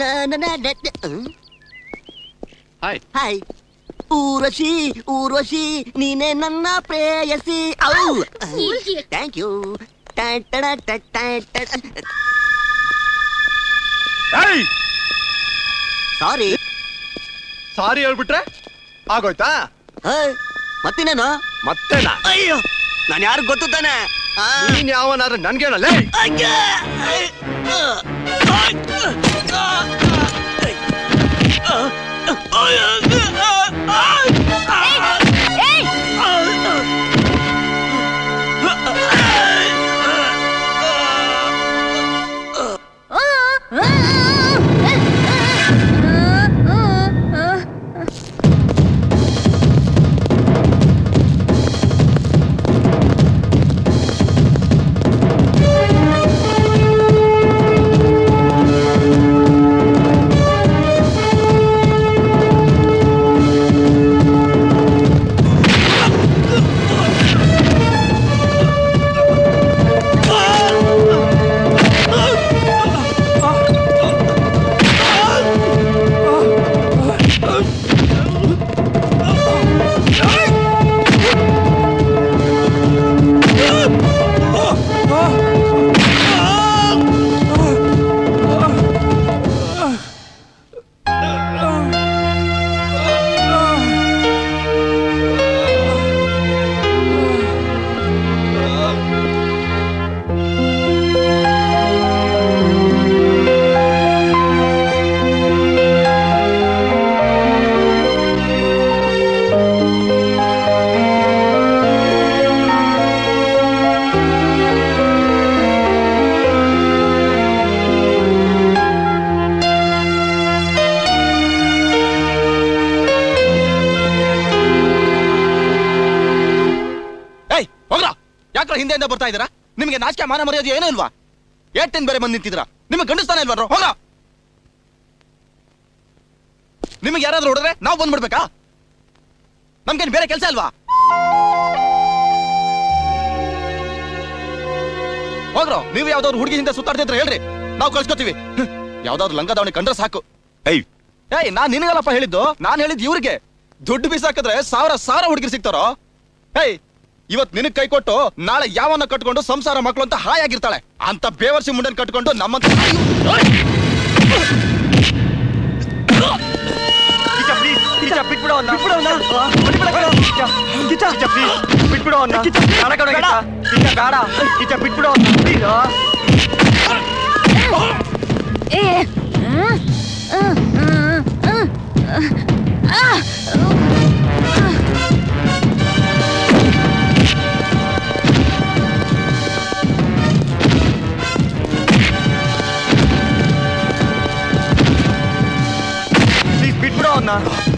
Hi hi Urvashi Urvashi ನೀನೆ ನನ್ನ ಪ್ರೇಯಸಿ ಔ ಥ್ಯಾಂಕ್ ಯು ಸಾರಿ ಸಾರಿ ಹೇಳ್ಬಿಟ್ರೆ ಆಗೋಯ್ತಾ ಮತ್ತಿನೇನು ಮತ್ತೇನಾ ಅಯ್ಯೋ ನಾನು ಯಾರು ಗೊತ್ತು ತಾನೆ ಆ, ನೀನ್ ಯಾವನಾದ್ರೆ ನನ್ಗೇನಲ್ಲ ಅಯ್ಯ, ಅಯ್ಯ, ಆ, ಆ, ಆ, ಆ, ಆ, ಏಯ್ ಹೋಗ್ರ ಯಾಕ್ರ ಹಿಂದೆಯಿಂದ ಬರ್ತಾ ಇದೀರಾ ನಿಮಗೆ ನಾಚಿಕೆ ಮಾನ ಮರ್ಯಾದೆ ಏನೂ ಇಲ್ವಾ ಏಟೆನ್ ಬೇರೆ ಬಂದು ನಿಂತಿದ್ರ ನಿಮಗೆ ಗಂಡಸ್ತಾನೆ ಇಲ್ವಾ ಹೋಗ್ರ ನಿಮಗೆ ಯಾರಾದ್ರೂ ಹೊಡೆದ್ರೆ ನಾವು ಬಂದ್ಬಿಡ್ಬೇಕಾ ನಮ್ಗೇನು ಬೇರೆ ಕೆಲಸ ಇಲ್ವಾ ಹೋಗ್ರೋ ನೀವು ಯಾವ್ದಾದ್ರು ಹುಡುಗಿ ಹಿಂದೆ ಸುತ್ತಾಡ್ತಿದ್ರೆ ಹೇಳ್ರಿ ನಾವು ಕಳ್ಸ್ಕೊತೀವಿ ಹ್ಮ್. ಯಾವ್ದಾದ್ರು ಲಂಗ ದಾವಣಿ ಕಂಡ್ರೆ ಸಾಕು ಏಯ್ ಏಯ್ ನಾನ್ ನಿನಗಲ್ಲಪ್ಪ ಹೇಳಿದ್ದು ನಾನ್ ಹೇಳಿದ್ ಇವ್ರಿಗೆ ದುಡ್ಡು ಬೀಸಾಕಿದ್ರೆ ಸಾವಿರ ಸಾವಿರ ಹುಡುಗಿರು ಸಿಗ್ತಾರೋ ಏಯ್ ಇವತ್ ನಿನಗ್ ಕೈ ಕೊಟ್ಟು ನಾಳೆ ಯಾವನ್ನ ಕಟ್ಕೊಂಡು ಸಂಸಾರ ಮಕ್ಕಳು ಅಂತ ಹಾಯಾಗಿರ್ತಾಳೆ ಅಂತ ಬೇವರ್ಸಿ ಮುಂಡನ್ ಕಟ್ಕೊಂಡು ನಮ್ಮಂತ ಬಿಟ್ಬಿಡೋ ಬಿಟ್ಬಿಡೋ ಬೇಡ ಬಿಟ್ಬಿಡೋ ಪ್ಲೀಸ್ ಬಿಟ್ಬಿಡೋ ಅವನ್ನ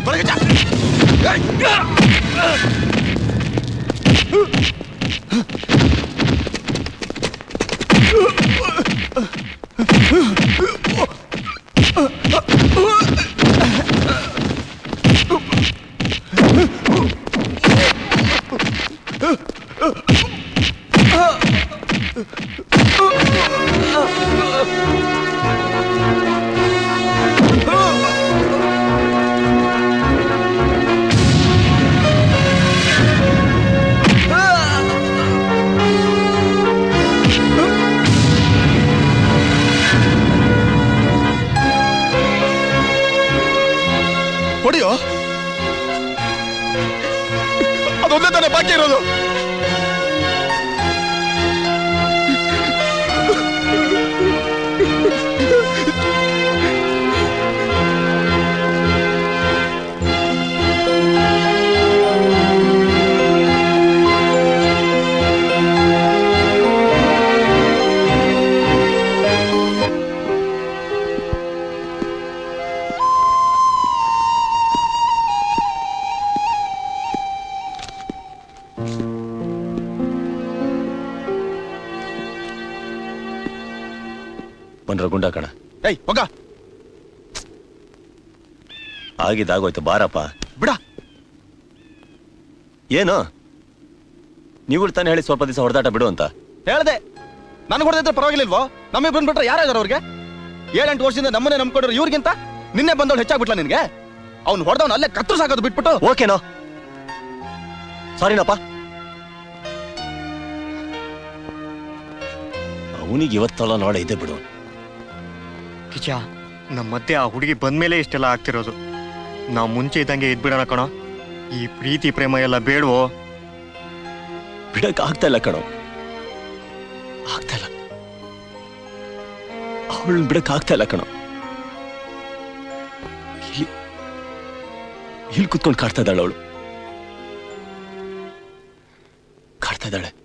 ಹೊಡಿಯೋ ಅದೊಂದೇ ತಾನೇ ಬಾಕಿ ಇರೋದು ಬಂದ್ರ ಗುಂಡ ಕಣ ಏಯ್ ಹೋಗ ಆಗಿದ್ದಾಗೋಯ್ತು ಬಾರಪ್ಪ ಬಿಡ ಏನು ನೀವು ತಾನೇ ಹೇಳಿ ಸ್ವಲ್ಪ ದಿವಸ ಹೊಡೆದಾಟ ಬಿಡು ಅಂತ ಹೇಳ್ದೆ ನನ್ಗೆ ಹೊಡೆದಿದ್ರೆ ಪರವಾಗಿಲ್ವೋ ನಮಗೆ ಬಂದ್ಬಿಟ್ರೆ ಯಾರು ಇದಾರೆ ಅವ್ರಿಗೆ ಏಳೆಂಟು ವರ್ಷದಿಂದ ನಮ್ಮನೆ ನಂಬ್ಕೊಂಡ್ರು ಇವ್ರಿಗಿಂತ ನಿನ್ನೆ ಬಂದವಳು ಹೆಚ್ಚಾಗ್ಬಿಟ್ಲ ನಿನ್ಗೆ ಅವ್ನು ಹೊಡೆದವ್ನು ಅಲ್ಲೇ ಕತ್ರು ಸಾಕೋದು ಬಿಟ್ಬಿಟ್ಟು ಓಕೆನೋ ಸಾರಿನಪ್ಪ ಅವನಿಗೆ ಇವತ್ತಲ್ಲ ನಾಳೆ ಇದೆ ಬಿಡು ಕಿಚ ನಮ್ಮ ಮಧ್ಯೆ ಆ ಹುಡುಗಿ ಬಂದ್ಮೇಲೆ ಇಷ್ಟೆಲ್ಲ ಆಗ್ತಿರೋದು ನಾವು ಮುಂಚೆ ಇದ್ದಂಗೆ ಇದ್ಬಿಡೋಣ ಕಣೋ ಈ ಪ್ರೀತಿ ಪ್ರೇಮ ಎಲ್ಲ ಬೇಡವೋ ಬಿಡಕ್ ಆಗ್ತಾ ಇಲ್ಲ ಕಣೋ ಆಗ್ತಾ ಇಲ್ಲ ಅವಳನ್ನ ಬಿಡಕ್ ಆಗ್ತಾ ಇಲ್ಲ ಕಣೋ ಇಲ್ಲಿ ಇಲ್ಲಿ ಕುತ್ಕೊಂಡು ಕಾಡ್ತಾ ಇದ್ದಾಳೆ ಅವಳು ಕಾಡ್ತಾ ಇದ್ದಾಳೆ